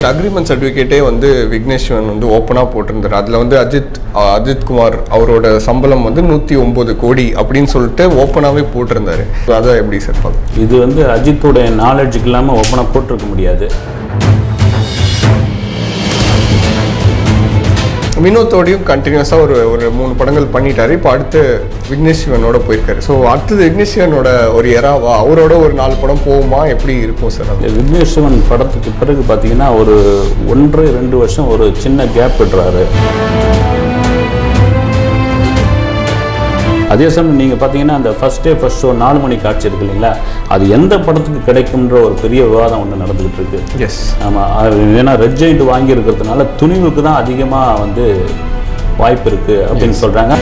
Agreement சர்டிஃபிகேட்டே வந்து விக்னேஸ்வரன் வந்து ஓப்பனாக போட்டிருந்தார் அதில் வந்து அஜித் அஹ், அஜித் குமார் அவரோட சம்பளம் வந்து நூற்றி ஒம்பது கோடி அப்படின்னு சொல்லிட்டு ஓப்பனாகவே போட்டிருந்தாரு அதை எப்படி சார் பார்க்க இது வந்து அஜித்தோட நாலேஜுக்கு இல்லாமல் ஓப்பனாக போட்டிருக்க முடியாது வினோத்தோடையும் கண்டினியூஸாக ஒரு ஒரு மூணு படங்கள் பண்ணிட்டாரு இப்போ அடுத்து விக்னேஷ் சிவனோட போயிருக்காரு ஸோ அடுத்தது விக்னேஷ் சிவனோட ஒரு எராவா அவரோட ஒரு நாலு படம் போகுமா எப்படி இருக்கும் சார் அது இந்த விக்னேஸ்வரன் படத்துக்கு பிறகு பார்த்தீங்கன்னா ஒரு ஒன்று ரெண்டு வருஷம் ஒரு சின்ன கேப் விடுறாரு அதே சமயம் நீங்கள் பார்த்தீங்கன்னா அந்த ஃபர்ஸ்ட் டே ஃபர்ஸ்ட் ஷோ நாலு மணி காட்சி இருக்கு இல்லைங்களா அது எந்த படத்துக்கு கிடைக்கும்ன்ற ஒரு பெரிய விவாதம் ஒன்று நடந்துகிட்டு இருக்கு எஸ் ஆமாம் ஏன்னா ரெட் ஜெயிண்ட் வாங்கி இருக்கிறதுனால துணிவுக்கு தான் அதிகமாக வந்து வாய்ப்பு இருக்குது அப்படின்னு சொல்கிறாங்க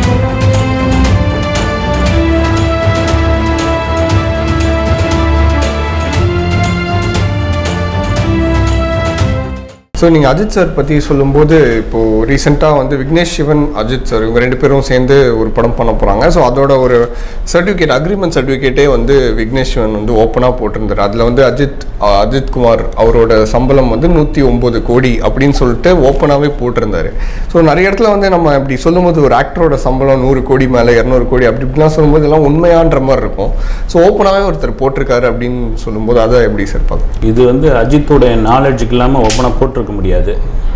ஸோ நீங்கள் அஜித் சார் பற்றி சொல்லும்போது இப்போது ரீசெண்டாக வந்து விக்னேஷ் சிவன் அஜித் சார் இவங்க ரெண்டு பேரும் சேர்ந்து ஒரு படம் பண்ண போகிறாங்க ஸோ அதோட ஒரு சர்டிஃபிகேட் அக்ரிமெண்ட் சர்டிஃபிகேட்டே வந்து விக்னேஷ் சிவன் வந்து ஓப்பனாக போட்டிருந்தார் அதில் வந்து அஜித் அஹ், அஜித் குமார் அவரோட சம்பளம் வந்து நூற்றி ஒம்பது கோடி அப்படின்னு சொல்லிட்டு ஓப்பனாகவே போட்டிருந்தாரு ஸோ நிறைய இடத்துல வந்து நம்ம இப்படி சொல்லும்போது ஒரு ஆக்டரோட சம்பளம் நூறு கோடி மேலே இரநூறு கோடி அப்படி இப்படிலாம் சொல்லும்போது எல்லாம் உண்மையான்ற மாதிரி இருக்கும் ஸோ ஓப்பனாகவே ஒருத்தர் போட்டிருக்காரு அப்படின்னு சொல்லும்போது அதை எப்படி சார் பார்க்க இது வந்து அஜித்தோட நாலேஜுக்கு இல்லாமல் ஓப்பனாக போட்டிருக்க முடியாது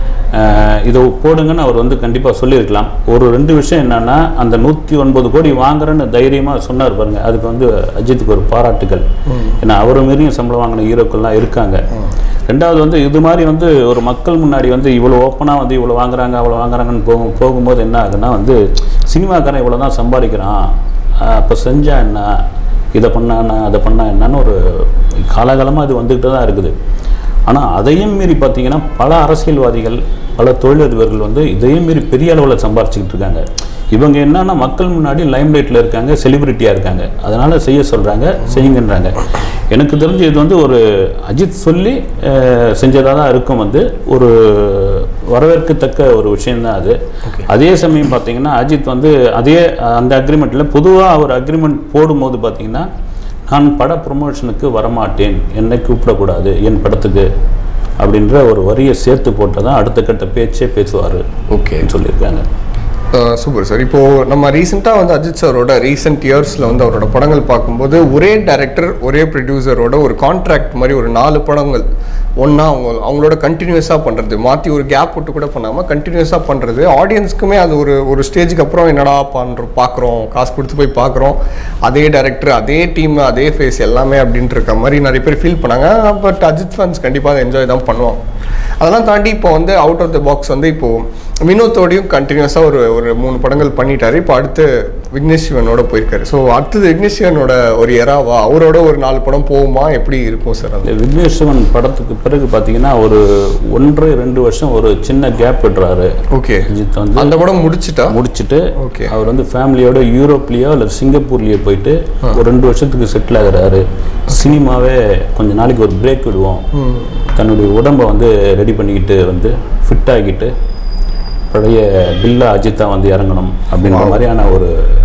அஹ் இதை போடுங்கன்னு அவர் வந்து கண்டிப்பாக சொல்லியிருக்கலாம் ஒரு ரெண்டு விஷயம் என்னன்னா அந்த நூற்றி ஒன்பது கோடி வாங்குறேன்னு தைரியமாக சொன்னார் பாருங்க அதுக்கு வந்து அஜித்துக்கு ஒரு பாராட்டுகள் ஏன்னா அவரை மாரியும் சம்பளம் வாங்கின ஹீரோக்கள்லாம் இருக்காங்க ரெண்டாவது வந்து இது மாதிரி வந்து ஒரு மக்கள் முன்னாடி வந்து இவ்வளோ ஓப்பனாக வந்து இவ்வளோ வாங்குறாங்க அவ்வளோ வாங்குறாங்கன்னு போகும் போகும்போது என்ன ஆகுதுன்னா வந்து சினிமாக்காரன் இவ்வளோ தான் சம்பாதிக்கிறான் அப்போ செஞ்சா என்ன இதை பண்ணா என்ன அதை பண்ணா என்னன்னு ஒரு காலகாலமாக இது வந்துக்கிட்டு தான் இருக்குது ஆனால் அதையும் மீறி பார்த்தீங்கன்னா பல அரசியல்வாதிகள் பல தொழிலதிபர்கள் வந்து இதையும் மீறி பெரிய அளவில் சம்பாரிச்சுக்கிட்டு இருக்காங்க இவங்க என்னன்னா மக்கள் முன்னாடி லைம்லைட்டில் இருக்காங்க செலிபிரிட்டியாக இருக்காங்க அதனால் செய்ய சொல்கிறாங்க செய்யுங்கன்றாங்க எனக்கு தெரிஞ்சு இது வந்து ஒரு அஜித் சொல்லி செஞ்சதாக தான் இருக்கும் வந்து ஒரு வரவேற்கத்தக்க ஒரு விஷயம்தான் அது அதே சமயம் பார்த்தீங்கன்னா அஜித் வந்து அதே அந்த அக்ரிமெண்ட்டில் பொதுவாக அவர் அக்ரிமெண்ட் போடும்போது பார்த்தீங்கன்னா நான் பட ப்ரொமோஷனுக்கு வரமாட்டேன் என்னை கூப்பிடக்கூடாது என் படத்துக்கு அப்படின்ற ஒரு வரியை சேர்த்து போட்டால் தான் அடுத்த கட்ட பேச்சே பேசுவார் ஓகே சொல்லியிருக்காங்க சூப்பர் சார் இப்போ நம்ம ரீசெண்டாக வந்து அஜித் சாரோட ரீசெண்ட் இயர்ஸில் வந்து அவரோட படங்கள் பார்க்கும்போது ஒரே டைரக்டர் ஒரே ப்ரொடியூசரோட ஒரு கான்ட்ராக்ட் மாதிரி ஒரு நாலு படங்கள் ஒன்றா அவங்க அவங்களோட கண்டினியூஸாக பண்ணுறது மாற்றி ஒரு கேப் விட்டு கூட பண்ணாமல் கண்டினியூஸாக பண்ணுறது ஆடியன்ஸ்க்குமே அது ஒரு ஒரு ஸ்டேஜுக்கு அப்புறம் என்னடா பண்ணுறோம் பார்க்குறோம் காசு கொடுத்து போய் பார்க்குறோம் அதே டைரக்டர் அதே டீம் அதே ஃபேஸ் எல்லாமே அப்படின்ட்டு இருக்க மாதிரி நிறைய பேர் ஃபீல் பண்ணாங்க பட் அஜித் ஃபேன்ஸ் கண்டிப்பாக அதை என்ஜாய் தான் பண்ணுவாங்க அதெல்லாம் தாண்டி இப்போ வந்து அவுட் ஆஃப் த பாக்ஸ் வந்து இப்போது வினோத்தோடையும் கண்டினியூஸாக ஒரு ஒரு மூணு படங்கள் பண்ணிட்டாரு இப்போ அடுத்து விக்னேஷ் சிவனோட போயிருக்காரு ஸோ அடுத்தது விக்னேஷ் சிவனோட ஒரு எராவா அவரோட ஒரு நாலு படம் போகுமா எப்படி இருக்கும் சார் அது இந்த விக்னேஸ்வரன் படத்துக்கு பிறகு பார்த்தீங்கன்னா ஒரு ஒன்று ரெண்டு வருஷம் ஒரு சின்ன கேப் விடுறாரு ஓகே அஜித் வந்து அந்த படம் முடிச்சிட்டா முடிச்சுட்டு Okay. அவர் வந்து ஃபேமிலியோட யூரோப்லேயோ இல்லை சிங்கப்பூர்லேயோ போயிட்டு ஒரு ரெண்டு வருஷத்துக்கு செட்டில் ஆகுறாரு சினிமாவே கொஞ்ச நாளைக்கு ஒரு பிரேக் விடுவோம் தன்னுடைய உடம்பை வந்து ரெடி பண்ணிக்கிட்டு வந்து ஃபிட் ஆகிட்டு பழைய பில்லா அஜித்தா வந்து இறங்கணும் அப்படின்ற மாதிரியான ஒரு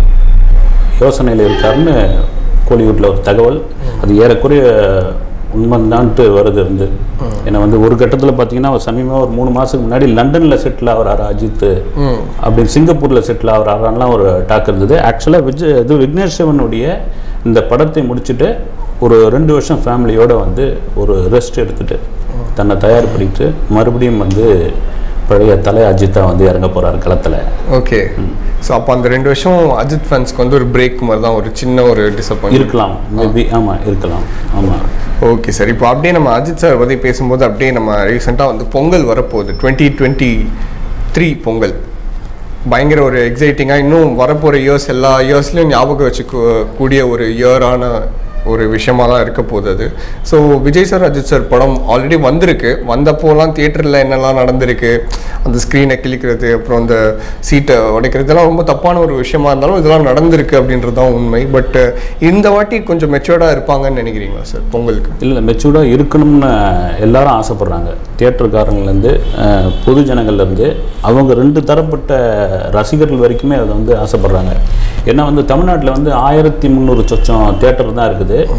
யோசனையில் இருக்காருன்னு கோலிவுட்டில் ஒரு தகவல் அது ஏறக்குறைய உண்மைதான்ட்டு வருது இருந்து ஏன்னா வந்து ஒரு கட்டத்தில் பார்த்தீங்கன்னா அவர் சமீபமாக ஒரு மூணு மாதத்துக்கு முன்னாடி லண்டனில் செட்டில் ஆகிறாரு அஜித் ம் அப்படின்னு சிங்கப்பூரில் செட்டில் ஆகிறாரெல்லாம் ஒரு டாக் இருந்தது ஆக்சுவலாக விஜய் இது விக்னேஷ் சிவனுடைய இந்த படத்தை முடிச்சுட்டு ஒரு ரெண்டு வருஷம் ஃபேமிலியோட வந்து ஒரு ரெஸ்ட் எடுத்துட்டு தன்னை தயார்படுத்திட்டு மறுபடியும் வந்து பழைய தலை அஜித்தா வந்து இறங்க போகிறாரு களத்தில் ஓகே ஸோ அப்போ அந்த ரெண்டு வருஷம் அஜித் ஃபேன்ஸ்க்கு வந்து ஒரு பிரேக் மாதிரி தான் ஒரு சின்ன ஒரு டிசப்பாயின்ட் இருக்கலாம் மேபி ஆமாம் இருக்கலாம் ஆமாம் ஓகே சார் இப்போ அப்படியே நம்ம அஜித் சார் பற்றி பேசும்போது அப்படியே நம்ம ரீசெண்டாக வந்து பொங்கல் வரப்போகுது டுவெண்ட்டி டுவெண்ட்டி த்ரீ பொங்கல் பயங்கர ஒரு எக்ஸைட்டிங்காக இன்னும் வரப்போகிற இயர்ஸ் எல்லா இயர்ஸ்லையும் ஞாபகம் வச்சுக்க கூடிய ஒரு இயரான ஒரு விஷயமா தான் இருக்க போகுது அது so Vijay sir Ajith sir படம் ஆல்ரெடி வந்திருக்கு வந்தப்போலாம் தியேட்டரில் என்னெல்லாம் நடந்திருக்கு அந்த ஸ்க்ரீனை கிழிக்கிறது அப்புறம் அந்த சீட்டை உடைக்கிறது இதெல்லாம் ரொம்ப தப்பான ஒரு விஷயமா இருந்தாலும் இதெல்லாம் நடந்திருக்கு அப்படின்றது தான் உண்மை பட் இந்த வாட்டி கொஞ்சம் மெச்சூர்டாக இருப்பாங்கன்னு நினைக்கிறீங்களா சார் பொங்கலுக்கு இல்லை மெச்சூர்டாக இருக்கணும்னு எல்லாரும் ஆசைப்படுறாங்க தியேட்டருக்காரங்கலேருந்து பொது ஜனங்கள்லேருந்து அவங்க ரெண்டு தரப்பட்ட ரசிகர்கள் வரைக்குமே அதை வந்து ஆசைப்படுறாங்க ஏன்னா வந்து தமிழ்நாட்டில் வந்து ஆயிரத்தி முந்நூறு சொச்சம் தியேட்டர் தான் இருக்குது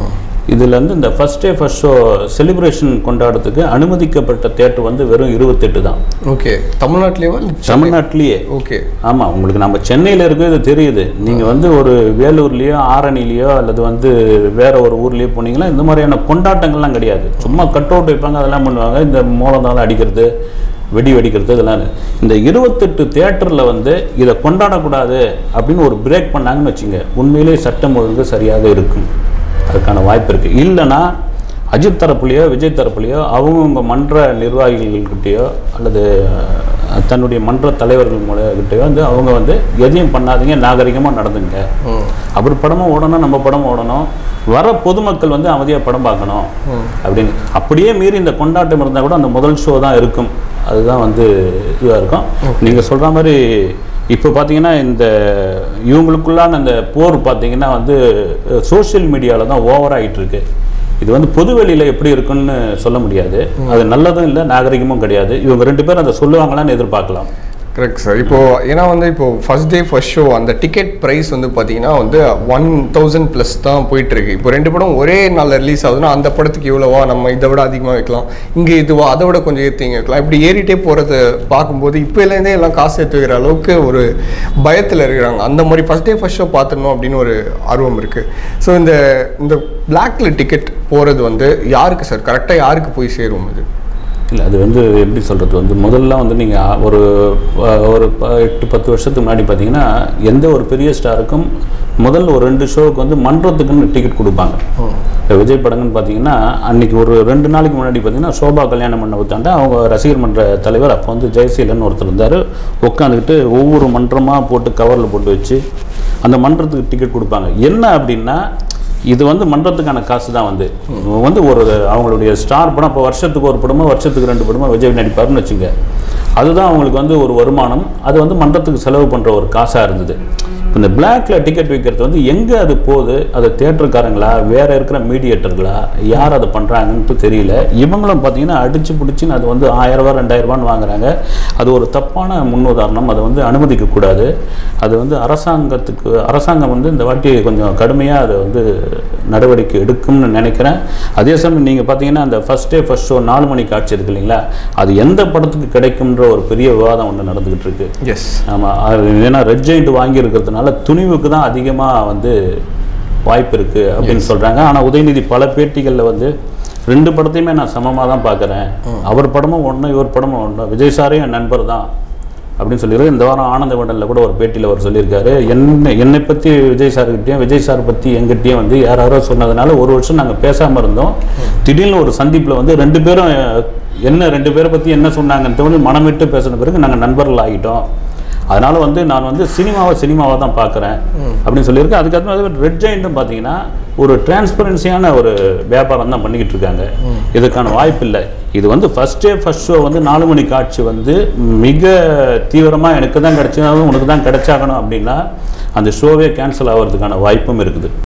இதில் வந்து இந்த first day first show celebration கொண்டாடுறதுக்கு அனுமதிக்கப்பட்ட தேட்டர் வந்து வெறும் இருபத்தெட்டு தான் ஓகே தமிழ்நாட்டிலேவா தமிழ்நாட்டிலேயே ஓகே ஆமாம் உங்களுக்கு நம்ம சென்னையில் இருக்கிறது தெரியுது நீங்கள் வந்து ஒரு வேலூர்லேயோ ஆரணிலேயோ அல்லது வந்து வேற ஒரு ஊர்லேயோ போனீங்கன்னா இந்த மாதிரியான கொண்டாட்டங்கள்லாம் கிடையாது சும்மா கட் அவுட் வைப்பாங்க அதெல்லாம் பண்ணுவாங்க இந்த மூலந்தாளம் அடிக்கிறது வெடி வெடிக்கிறது இதெல்லாம் இது. இந்த இருபத்தெட்டு தேட்டரில் வந்து இதை கொண்டாடக்கூடாது அப்படின்னு ஒரு பிரேக் பண்ணாங்கன்னு வச்சுங்க உண்மையிலேயே சட்டம் ஒழுங்கு சரியாக இருக்கும் அதுக்கான வாய்ப்பு இருக்குது இல்லைன்னா அஜித் தரப்புலையோ விஜய் தரப்புலையோ அவங்கவுங்க மன்ற நிர்வாகிகள்கிட்டயோ அல்லது அஹ், தன்னுடைய மன்ற தலைவர்கள் மூலகிட்டயோ வந்து அவங்க வந்து எதையும் பண்ணாதீங்க நாகரிகமாக நடந்துங்க அவர் படமும் ஓடணும் நம்ம படம் ஓடணும் வர பொதுமக்கள் வந்து அமைதியாக படம் பார்க்கணும் அப்படின்னு அப்படியே மீறி இந்த கொண்டாட்டம் இருந்தால் கூட அந்த முதல் ஷோ தான் இருக்கும் அதுதான் வந்து இதுவாக இருக்கும் நீங்கள் சொல்கிற மாதிரி இப்போ பார்த்தீங்கன்னா இந்த இவங்களுக்குள்ளான அந்த போர் பார்த்தீங்கன்னா வந்து சோஷியல் மீடியாவில் தான் ஓவர் ஆயிட்டு இருக்கு இது வந்து பொது வெளியில் எப்படி இருக்குன்னு சொல்ல முடியாது அது நல்லதும் இல்லை நாகரிகமும் கிடையாது இவங்க ரெண்டு பேரும் அதை சொல்லுவாங்களான்னு எதிர்பார்க்கலாம் கரெக்ட் சார் இப்போ ஏன்னா வந்து இப்போ ஃபர்ஸ்ட் டே ஃபர்ஸ்ட் ஷோ அந்த டிக்கெட் ப்ரைஸ் வந்து பார்த்தீங்கன்னா வந்து ஒன் தௌசண்ட் ப்ளஸ் தான் போயிட்டு இருக்கு இப்போ ரெண்டு படம் ஒரே நாளில் ரிலீஸ் ஆகுதுன்னா அந்த படத்துக்கு இவ்வளோவா நம்ம இதை விட அதிகமாக வைக்கலாம் இங்கே இதுவா அதை விட கொஞ்சம் ஏற்றிங்க வைக்கலாம் இப்படி ஏறிட்டே போகிறத பார்க்கும்போது இப்போலேருந்தே எல்லாம் காசு ஏற்றி வைக்கிற அளவுக்கு ஒரு பயத்தில் இருக்கிறாங்க அந்த மாதிரி ஃபர்ஸ்ட் டே ஃபர்ஸ்ட் ஷோ பார்த்துடணும் அப்படின்னு ஒரு ஆர்வம் இருக்குது ஸோ இந்த இந்த பிளாக்ல டிக்கெட் போகிறது வந்து யாருக்கு சார் கரெக்டாக யாருக்கு போய் சேரும் இது இல்லை அது வந்து எப்படி சொல்கிறது வந்து முதல்ல வந்து நீங்கள் ஒரு அஹ், ஒரு ப- எட்டு பத்து வருஷத்துக்கு முன்னாடி பார்த்தீங்கன்னா எந்த ஒரு பெரிய ஸ்டாருக்கும் முதல்ல ஒரு ரெண்டு ஷோவுக்கு வந்து மன்றத்துக்குன்னு டிக்கெட் கொடுப்பாங்க இப்போ விஜய் படங்கன்னு பார்த்தீங்கன்னா அன்னைக்கு ஒரு ரெண்டு நாளைக்கு முன்னாடி பார்த்தீங்கன்னா சோபா கல்யாண மண்டபத்தாண்ட அவங்க ரசிகர் மன்ற தலைவர் அப்போ வந்து ஜெயசீலன் ஒருத்தர் இருந்தார் உட்காந்துக்கிட்டு ஒவ்வொரு மன்றமாக போட்டு கவரில் போட்டு வச்சு அந்த மன்றத்துக்கு டிக்கெட் கொடுப்பாங்க என்ன அப்படின்னா இது வந்து மன்றத்துக்கான காசு தான் வந்து இவங்க வந்து ஒரு அவங்களுடைய ஸ்டார் படம் இப்போ வருஷத்துக்கு ஒரு படமோ வருஷத்துக்கு ரெண்டு படமோ விஜய் நடிப்பாருன்னு வச்சுங்க அதுதான் அவங்களுக்கு வந்து ஒரு வருமானம் அது வந்து மன்றத்துக்கு செலவு பண்ணுற ஒரு காசாக இருந்தது இப்போ இந்த பிளாக்ல டிக்கெட் விற்கிறது வந்து எங்கே அது போகுது அது தேட்டருக்காரங்களா வேற இருக்கிற மீடியேட்டர்களா யார் அதை பண்ணுறாங்கன்ட்டு தெரியல இவங்களும் பார்த்தீங்கன்னா அடிச்சு பிடிச்சின்னு அது வந்து ஆயிரம் ரூபா ரெண்டாயிரம் ரூபான்னு வாங்குறாங்க அது ஒரு தப்பான முன்னுதாரணம் அதை வந்து அனுமதிக்க கூடாது அது வந்து அரசாங்கத்துக்கு அரசாங்கம் வந்து இந்த வாட்டி கொஞ்சம் கடுமையாக அதை வந்து நடவடிக்கை எடுக்கும்னு நினைக்கிறேன் அதே சமயம் நீங்கள் பார்த்தீங்கன்னா அந்த ஃபர்ஸ்ட் டே ஃபர்ஸ்ட் ஷோ நாலு மணி காட்சி இருக்கு இல்லைங்களா அது எந்த படத்துக்கு கிடைக்கும்ன்ற ஒரு பெரிய விவாதம் ஒன்று நடந்துக்கிட்டு இருக்கு எஸ் ஆமாம் அது ஏன்னா ரெட் ஜெயிண்ட் வாங்கி இருக்கிறதுனால துணிவுக்கு தான் அதிகமாக வந்து வாய்ப்பு இருக்குது அப்படின்னு சொல்கிறாங்க ஆனால் உதயநிதி பல பேட்டிகளில் வந்து ரெண்டு படத்தையுமே நான் சமமாக தான் பார்க்குறேன் அவர் படமும் ஒன்று இவர் படமும் ஒன்று விஜய் சாரையும் என் நண்பர் தான் அப்படின்னு சொல்லியிருக்காரு இந்த வாரம் ஆனந்த மண்டலில் கூட ஒரு பேட்டியில் அவர் சொல்லியிருக்காரு என்னை என்னை பற்றி விஜய் சார்கிட்டையும் விஜய் சார் பற்றி எங்கிட்டையும் வந்து யார் யாரோ சொன்னதுனால ஒரு வருஷம் நாங்கள் பேசாமல் இருந்தோம் திடீர்னு ஒரு சந்திப்பில் வந்து ரெண்டு பேரும் அஹ், என்ன ரெண்டு பேரை பற்றி என்ன சொன்னாங்கன்னு தோணி மனம் விட்டு பேசின பிறகு நாங்கள் நண்பர்கள் ஆகிட்டோம் அதனால வந்து நான் வந்து சினிமாவை சினிமாவை தான் பார்க்குறேன் அப்படின்னு சொல்லியிருக்கேன் அதுக்கப்புறம் ரெட் ஜெயிண்ட்டும் பார்த்தீங்கன்னா ஒரு டிரான்ஸ்பரன்சியான ஒரு வியாபாரம் தான் பண்ணிக்கிட்டு இருக்காங்க இதுக்கான வாய்ப்பு இல்லை இது வந்து ஃபர்ஸ்ட் டே ஃபர்ஸ்ட் ஷோ வந்து நாலு மணி காட்சி வந்து மிக தீவிரமாக எனக்கு தான் கிடைச்சாலும் உனக்கு தான் கிடைச்சாகணும் அப்படின்னா அந்த ஷோவே கேன்சல் ஆகிறதுக்கான வாய்ப்பும் இருக்குது